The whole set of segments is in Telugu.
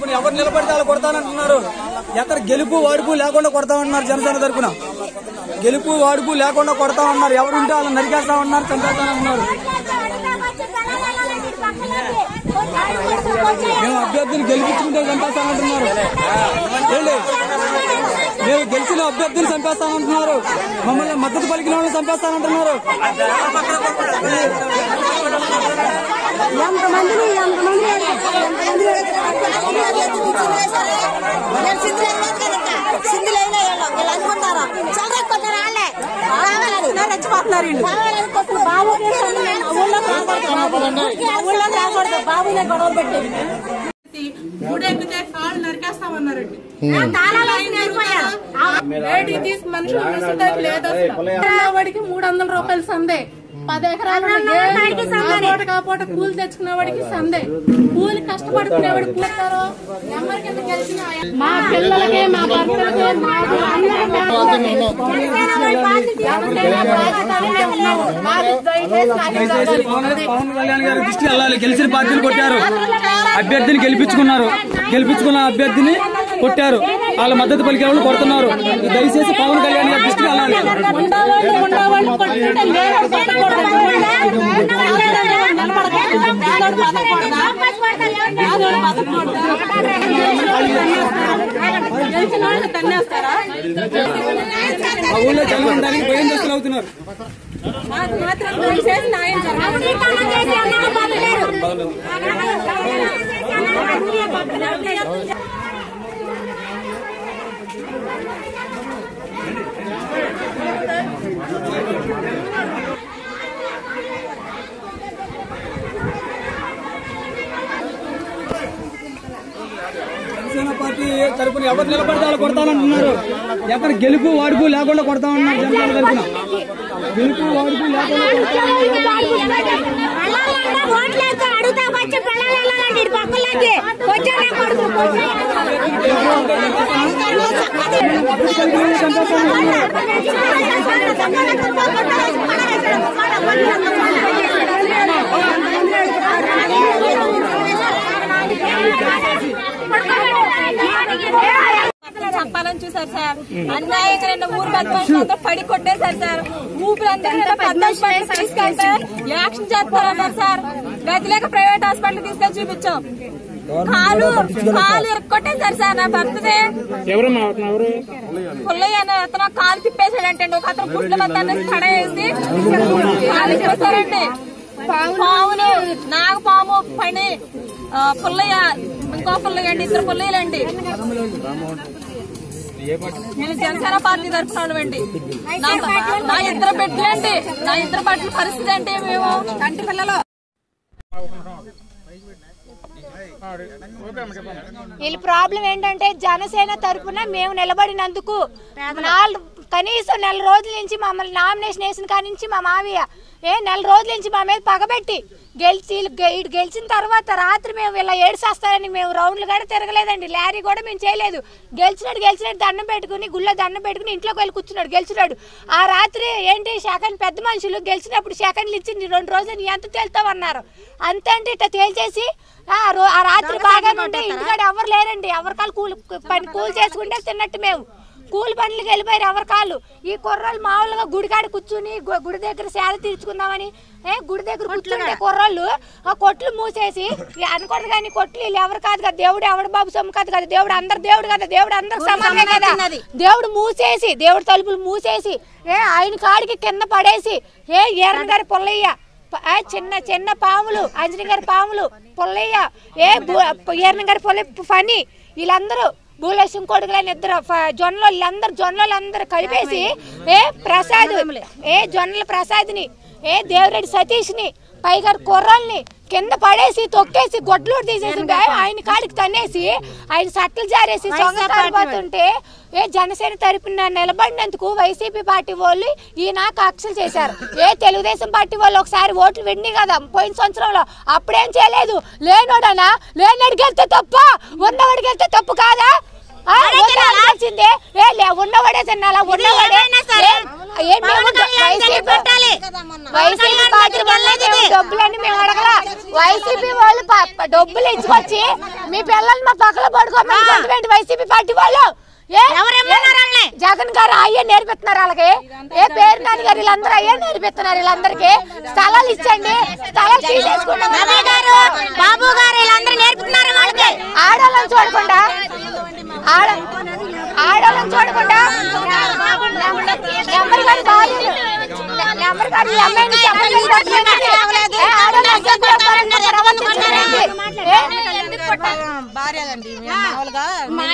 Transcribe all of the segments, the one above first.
తరపున ఎవరు నిలబడితే వాళ్ళు కొడతానంటున్నారు ఎక్కడ గెలుపు వాడుపు లేకుండా కొడతామన్నారు జనసేన తరపున గెలుపు వాడుపు లేకుండా కొడతామన్నారు ఎవరుంటే వాళ్ళు నరికేస్తామన్నారు చంపేస్తానంటున్నారు మేము అభ్యర్థిని గెలిపించుకుంటే చంపేస్తానంటున్నారు ఏంటి మేము గెలిచిన అభ్యర్థిని చంపేస్తానంటున్నారు మమ్మల్ని మద్దతు పలికిన వాళ్ళని చంపేస్తానంటున్నారు ఎంతమందిని ఎంతమంది రెచ్చిపోతున్నారు బాబు ఊళ్ళో రాకూడదు బాబునే గొడవ పెట్టి గుడెక్కితే కాళ్ళు నరికేస్తామన్నారండి తాళాలు వేడి తీసి మనుషులు మిస్తుంటారు లేదు అసలు వాడికి మూడు వందల రూపాయలు సందే పది ఎకరాలు ఉన్న ఏ కాపోట కాపోట కూలి తెచ్చుకునే వాడికి సందే కూలి కష్టపడుకునే వాడికి కూతారు నెంబర్ కింద గెలిచిన మా పిల్లలకి మా భర్తలకి మాకు దయచేసి పవన్ పవన్ కళ్యాణ్ గారి దృష్టి వెళ్ళాలి గెలిచిన పార్టీలు కొట్టారు అభ్యర్థిని గెలిపించుకున్నారు గెలిపించుకున్న అభ్యర్థిని కొట్టారు వాళ్ళ మద్దతు పలికే వాళ్ళు కొడుతున్నారు దయచేసి పవన్ కళ్యాణ్ గారి దృష్టికి వెళ్ళాలి గెలిచిన వాళ్ళని తన్నేస్తారా ఆ ఊళ్ళో జనం ఉండడానికి భయం దస్తులు అవుతున్నారు మాకు మాత్రం దయచేసి న్యాయం జరగాలి జనసేన పార్టీ తరపున ఎవరు నిలబడితే వాళ్ళు కొడతానంటున్నారు ఎక్కడ గెలుపు వాడుపు లేకుండా కొడతామన్నారు జనసేన తరపున గెలుపు వాడుపు లేకుండా ఓట్లేస్తే అడుగుతా వచ్చి పిల్లలు వెళ్ళాలండి ఇటు పక్కలోకి వచ్చానే కొడుకు చెప్పాలని చూసారు సార్ అన్యాయంగా నిన్న ఊరు పెద్ద మనుషులందరూ పడి కొట్టేశారు సార్ ఊపిరందరూ నిన్న పెద్ద మనుషులు తీసుకెళ్తే యాక్షన్ చేస్తారన్నారు సార్ గతి లేక ప్రైవేట్ హాస్పిటల్ తీసుకెళ్లి చూపించాం కాలు కాలు ఇరుక్కొట్టేశారు సార్ నా భర్తదే పుల్లయ్య అనే అతను కాలు తిప్పేశాడంటే ఒక అతను గుడ్ల మొత్తాన్ని పడేసి కాలు తిప్పేశారండి పావులు నాగపాము పని ఆ, పుల్లయ్య ఇంకో పుల్లయ్య అండి ఇద్దరు పుల్లయ్యలండి నేను జనసేన పార్టీ తరఫున అండి నా ఇద్దరు బిడ్డలండి నా ఇద్దరు బట్టల పరిస్థితి అంటే మేము కంటి పిల్లలు వీళ్ళ ప్రాబ్లం ఏంటంటే జనసేన తరపున మేము నిలబడినందుకు నాలుగు కనీసం నెల రోజుల నుంచి మమ్మల్ని నామినేషన్ వేసిన కాడి నుంచి మా మావయ్య ఏ నెల రోజుల నుంచి మా మీద పగబెట్టి గెలిచి గె- ఈడు గెలిచిన తర్వాత రాత్రి మేము ఇలా ఏడ్చేస్తారని మేము రౌండ్లు కూడా తిరగలేదండి లారీ కూడా మేము చేయలేదు గెలిచినాడు గెలిచినాడు దండం పెట్టుకుని గుళ్ళో దండం పెట్టుకుని ఇంట్లోకి వెళ్ళి కూర్చున్నాడు గెలిచినాడు ఆ రాత్రి ఏంటి సెకండ్ పెద్ద మనుషులు గెలిచినప్పుడు సెకండ్లు ఇచ్చింది రెండు రోజులు నీ ఎంత తేలుతావన్నారు అంతే అంటే ఇట్లా తేల్చేసి ఆ రో- ఆ రాత్రి బాగా ఉంటే ఇంటికాడ ఎవరు లేరండి ఎవరి కాళ్ళు కూలి పని కూలి చేసుకుంటే తిన్నట్టు మేము కూలి పనులకు వెళ్ళిపోయారు ఎవరి కాళ్ళు ఈ కుర్రాళ్ళు మామూలుగా గుడికాడ కూర్చుని గు- గుడి దగ్గర సేద తీర్చుకుందామని ఏ గుడి దగ్గర కూర్చుంటే కుర్రాళ్ళు ఆ కొట్లు మూసేసి ఇక అనకూడదు కానీ కొట్లు వీళ్ళు ఎవరు కాదు కదా దేవుడు ఎవడు బాబు సొమ్ము కాదు కదా దేవుడు అందరు దేవుడు కదా దేవుడు అందరు సమానమే కదా దేవుడు మూసేసి దేవుడు తలుపులు మూసేసి ఏ ఆయన కాడికి కింద పడేసి ఏ ఎర్ర గారి పొల్లయ్య ప- ఆ చిన్న చిన్న పాములు అంజని గారి పాములు పుల్లయ్య ఏ ఈరణ గారి పొల్ల ఫని వీళ్ళందరూ భూలక్ష్మి కొడుకులని ఇద్దరు ఫ- జొన్నలు వీళ్ళందరూ జొన్నలు అందరూ కలిపేసి ఏ ప్రసాద్ ఏ జొన్నల ప్రసాద్ని ఏ దేవరెడ్డి సతీష్ని పైగా కుర్రాల్ని కింద పడేసి తొక్కేసి గొడ్లు తీసేసి గా- ఆయన కాడికి తన్నేసి ఆయన సట్టలు జారేసి సొంగ కారిపోతుంటే ఏ జనసేన తరపున నిలబడినందుకు వైసీపీ పార్టీ వాళ్ళు ఈయన కక్షలు చేశారు ఏ తెలుగుదేశం పార్టీ వాళ్ళు ఒకసారి ఓట్లు వెండి కదా పోయిన సంవత్సరంలో అప్పుడేం చేయలేదు లేనోడనా లేనోడికి వెళ్తే తప్ప ఉన్నవాడికి వెళ్తే తప్పు కాదా ఆ, ఉన్నవాడికి ఏ లే ఉన్నవాడే తినాలా ఉన్నవాడే ఏ, ఏం మేము వైసీపీ వైసీపీ పార్టీ వల్ల మేము డబ్బులన్నీ మేము అడగలా వైసీపీ వాళ్ళు ప- ప- డబ్బులు ఇచ్చుకొచ్చి మీ పిల్లల్ని మా పక్కన పడుకోమని వైసీపీ పార్టీ వాళ్ళు ఏ? ఏ? జగన్ గారు అయ్యే నేర్పిస్తున్నారు వాళ్ళకి ఏ పేరు నాని గారు వీళ్ళందరూ అయ్యే నేర్పిస్తున్నారు వీళ్ళందరికీ స్థలాలు ఇచ్చండి స్థలాలు తీసేసుకుంటాం గారు బాబు గారు వీళ్ళందరూ నేర్పుతున్నారు వాళ్ళకి ఆడవాళ్ళని చూడకుండా ఆడ ఆడవాళ్ళని చూడకుండా నెంబర్ గారు బాగాలేదు నెంబర్ గారు ఈ అమ్మాయిని చెప్పలేదు కొట్టలేదు. ఏ, ఆడవాళ్ళు అసలు కొడతారని ప్రవర్తించలేండి. ఏ? భార్యలండి మేము మామూలుగా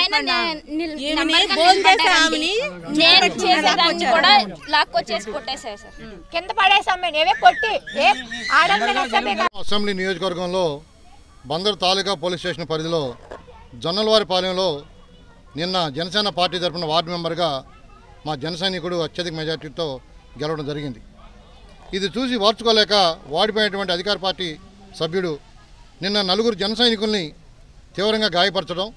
ఈమెని భోజనం చేసే ఆమెని నేను చేసేదాన్ని కూడా లాక్కొచ్చేసి కొట్టేశారు సార్ కింద పడేసి అమ్మాయిని ఏవే కొట్టి ఏ ఆడవాళ్ళని అసభ్య అసెంబ్లీ నియోజకవర్గంలో బందరు తాలూకా పోలీస్ స్టేషన్ పరిధిలో జొన్నలవారిపాలెంలో నిన్న జనసేన పార్టీ తరఫున వార్డు మెంబర్గా మా జన సైనికుడు అత్యధిక మెజార్టీతో గెలవడం జరిగింది ఇది చూసి ఓర్చుకోలేక వాడిపోయినటువంటి అధికార పార్టీ సభ్యుడు నిన్న నలుగురు జన సైనికుల్ని తీవ్రంగా గాయపరచడం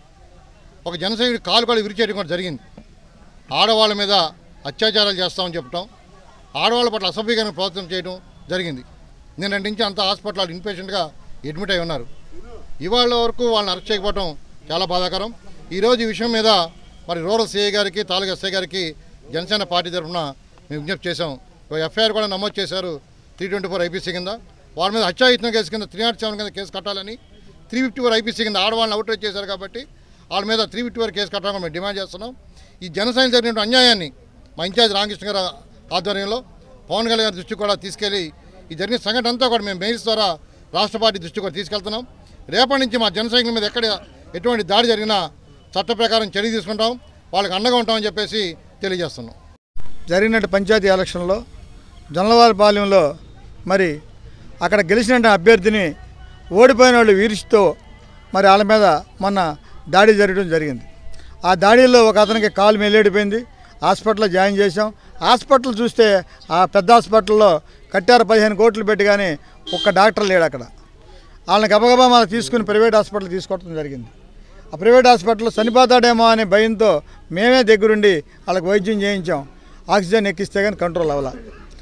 ఒక జన సైనికుడు కాలు కూడా విరిచేయడం కూడా జరిగింది ఆడవాళ్ళ మీద అత్యాచారాలు చేస్తామని చెప్పడం ఆడవాళ్ళ పట్ల అసభ్యకరంగా ప్రవర్తన చేయడం జరిగింది నిన్నటి నుంచి అంతా హాస్పిటల్ ఇన్పేషెంట్గా అడ్మిట్ అయి ఉన్నారు ఇవాళ వరకు వాళ్ళని అరెస్ట్ చేయకపోవడం చాలా బాధాకరం ఈరోజు ఈ విషయం మీద మరి రూరల్ సిఐ గారికి తాలూకా ఎస్ఐ గారికి జనసేన పార్టీ తరఫున మేము విజ్ఞప్తి చేశాం ఎఫ్ఐఆర్ కూడా నమోదు చేశారు త్రీ ట్వంటీ ఫోర్ ఐపీసీ కింద వాళ్ళ మీద హత్యాయత్నం కేసు కింద త్రీ నాట్ సెవెన్ కింద కేసు కట్టాలని త్రీ ఫిఫ్టీ ఫోర్ ఐపీసీ కింద ఆడవాళ్ళని అవుట్రేట్ చేశారు కాబట్టి వాళ్ళ మీద త్రీ ఫిఫ్టీ ఫోర్ కేసు కట్టాలని మేము డిమాండ్ చేస్తున్నాం ఈ జనసైన్ జరిగిన అన్యాయాన్ని మా ఇన్ఛార్జ్ రామకృష్ణ గారి ఆధ్వర్యంలో పవన్ కళ్యాణ్ గారి దృష్టికి కూడా తీసుకెళ్లి ఈ జరిగిన సంఘటన అంతా కూడా మేము మెయిల్స్ ద్వారా రాష్ట్ర పార్టీ దృష్టికి కూడా తీసుకెళ్తున్నాం రేపటి నుంచి మా జన సైనికుల మీద ఎక్కడ ఎటువంటి దాడి జరిగినా చట్ట ప్రకారం చర్య తీసుకుంటాం వాళ్ళకి అండగా ఉంటామని చెప్పేసి తెలియజేస్తున్నాం జరిగినట్టు పంచాయతీ ఎలక్షన్లో జొన్నవారిపాలెంలో మరి అక్కడ గెలిచిన అభ్యర్థిని ఓడిపోయిన వాళ్ళు వీరిస్తూ మరి వాళ్ళ మీద మొన్న దాడి జరగడం జరిగింది ఆ దాడిలో ఒక అతనికి కాలు మెల్లేడిపోయింది హాస్పిటల్లో జాయిన్ చేశాం హాస్పిటల్ చూస్తే ఆ పెద్ద హాస్పిటల్లో కట్టారు పదిహేను కోట్లు పెట్టి కానీ ఒక్క డాక్టర్ లేడు అక్కడ వాళ్ళని గబగబా మనం తీసుకుని ప్రైవేట్ హాస్పిటల్ తీసుకోవడం జరిగింది ఆ ప్రైవేట్ హాస్పిటల్లో చనిపోతాడేమో అనే భయంతో మేమే దగ్గరుండి వాళ్ళకి వైద్యం చేయించాం ఆక్సిజన్ ఎక్కిస్తే కానీ కంట్రోల్ అవ్వాల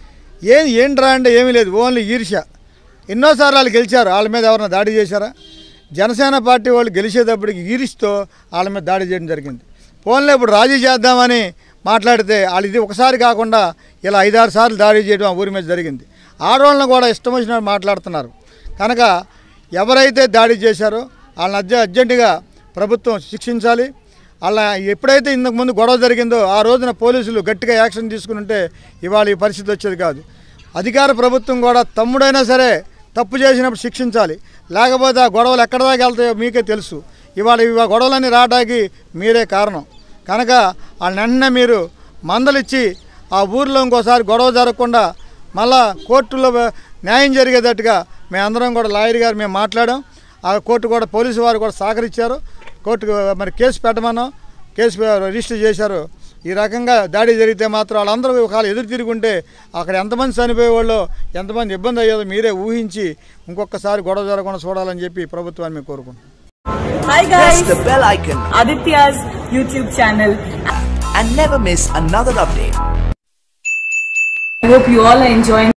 ఏం ఏంట్రా అంటే ఏమీ లేదు ఓన్లీ ఈర్ష్య ఎన్నోసార్లు వాళ్ళు గెలిచారు వాళ్ళ మీద ఎవరైనా దాడి చేశారా జనసేన పార్టీ వాళ్ళు గెలిచేటప్పటికి ఈరిస్తో వాళ్ళ మీద దాడి చేయడం జరిగింది ఫోన్లో ఇప్పుడు రాజీ చేద్దామని మాట్లాడితే వాళ్ళు ఇది ఒకసారి కాకుండా ఇలా ఐదారు సార్లు దాడి చేయడం ఆ ఊరి మీద జరిగింది ఆడవాళ్ళని కూడా ఇష్టం వచ్చినట్టు మాట్లాడుతున్నారు కనుక ఎవరైతే దాడి చేశారో వాళ్ళని అర్జె అర్జెంటుగా ప్రభుత్వం శిక్షించాలి అలా ఎప్పుడైతే ఇంతకుముందు గొడవ జరిగిందో ఆ రోజున పోలీసులు గట్టిగా యాక్షన్ తీసుకుని ఉంటే ఇవాళ ఈ పరిస్థితి వచ్చేది కాదు అధికార ప్రభుత్వం కూడా తమ్ముడైనా సరే తప్పు చేసినప్పుడు శిక్షించాలి లేకపోతే ఆ గొడవలు ఎక్కడ దాకా వెళ్తాయో మీకే తెలుసు ఇవాళ ఇవి గొడవలన్నీ రావడానికి మీరే కారణం కనుక వాళ్ళని వెంటనే మీరు మందలిచ్చి ఆ ఊర్లో ఇంకోసారి గొడవ జరగకుండా మళ్ళా కోర్టులో న్యాయం జరిగేటట్టుగా మేమందరం కూడా లాయర్ గారు మేము మాట్లాడాం ఆ కోర్టు కూడా పోలీసు వారు కూడా సహకరించారు కోర్టుకు మరి కేసు పెట్టమన్నాం కేసు రిజిస్టర్ చేశారు ఈ రకంగా దాడి జరిగితే మాత్రం వాళ్ళందరూ ఒకవేళ ఎదురు తిరుగుంటే అక్కడ ఎంతమంది చనిపోయేవాళ్ళు ఎంతమంది ఇబ్బంది అయ్యేదో మీరే ఊహించి ఇంకొకసారి గొడవ జరగకుండా చూడాలని చెప్పి ప్రభుత్వాన్ని మేము కోరుకుంటున్నాం Hi guys, Press the bell icon Aditya's YouTube channel. and never miss another update. I hope you all are enjoying